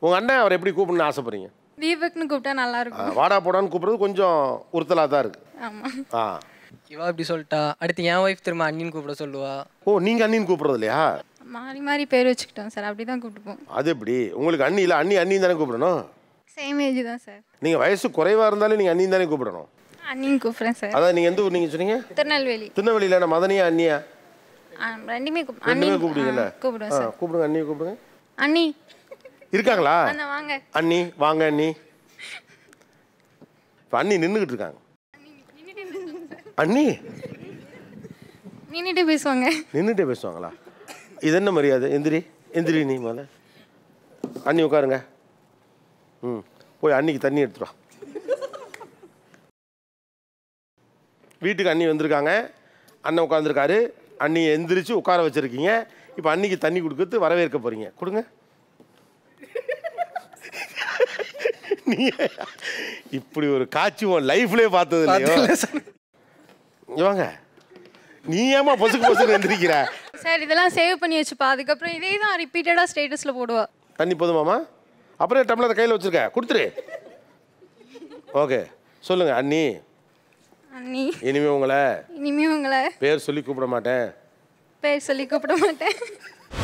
உங்கள் அண்ணன் அவர் எப்படி கூப்பிடணும்னு ஆசைப்படுறீங்க தீபக்னு கூப்பிட்டா நல்லா ஆ, இருக்கும் வாடா போடான்னு கூப்பிடுறது கொஞ்சம் உறுத்தலாக தான் இருக்குது ஆமா ஆ இவா இப்படி சொல்லிட்டா அடுத்து என் ஒய்ஃப் திரும்ப அண்ணின்னு கூப்பிட சொல்லுவா ஓ நீங்கள் அண்ணின்னு கூப்பிடுறது இல்லையா மாறி மாறி பேர் வச்சுக்கிட்டோம் சார் அப்படி தான் கூப்பிட்டுப்போம் அது எப்படி உங்களுக்கு அண்ணி இல்லை அண்ணி அண்ணின்னு தானே கூப்பிடணும் சேம் ஏஜ் தான் சார் நீங்கள் வயசு குறைவாக இருந்தாலும் நீங்கள் அண்ணின்னு தானே கூப்பிடணும் அண்ணின்னு கூப்பிட்றேன் சார் அதான் நீங்கள் எந்த ஊர் நீங்கள் சொன்னீங்க திருநெல்வேலி திருநெல்வேலியில் என்ன மதனியா அண்ணியா ஆ, ரெண்டுமே கூப்- ரெண்டுமே அண்ணி கூப்பிடுவீங்கல்ல ஆ, கூப்பிடுவேன் ஆ, சார் கூப்பிடுங்க அண்ணியை கூப்பிடுங்க அண்ணி இருக்காங்களா அந்த வாங்க அண்ணி வாங்க அண்ணி இப்போ அண்ணி நின்றுக்கிட்டு இருக்காங்க அண்ணி நின்றுட்டு பேசுவாங்க நின்றுட்டே பேசுவாங்களா இது என்ன மரியாதை எந்திரி எந்திரி நீ முதல்ல அண்ணி உட்காருங்க ம் போய் அன்னிக்கு தண்ணி எடுத்துட்டு வா வீட்டுக்கு அண்ணி வந்திருக்காங்க அண்ணன் உட்காந்துருக்காரு அண்ணி எந்திரிச்சு உட்கார வச்சிருக்கீங்க இப்போ அன்னிக்கு தண்ணி கொடுக்கறது வரவேற்க போறீங்க கொடுங்க நீ இப்படி ஒரு காட்சி உன் லைஃப்லயே பார்த்தது இல்லையோ இங்க வாங்க நீ ஏமா பொசுக்கு பொசுக்கு எந்திரிக்கிற சார் இதெல்லாம் சேவ் பண்ணி வச்சுப்பா அதுக்கப்புறம் இதே தான் ரிப்பீட்டடாக ஸ்டேட்டஸில் போடுவா தண்ணி போதுமாமா அப்புறம் டம்ளர் கையில் வச்சிருக்க கொடுத்துரு ஓகே சொல்லுங்க அண்ணி அண்ணி இனிமே உங்களை இனிமே உங்களை பேர் சொல்லி கூப்பிட மாட்டேன் பேர் சொல்லி கூப்பிட மாட்டேன்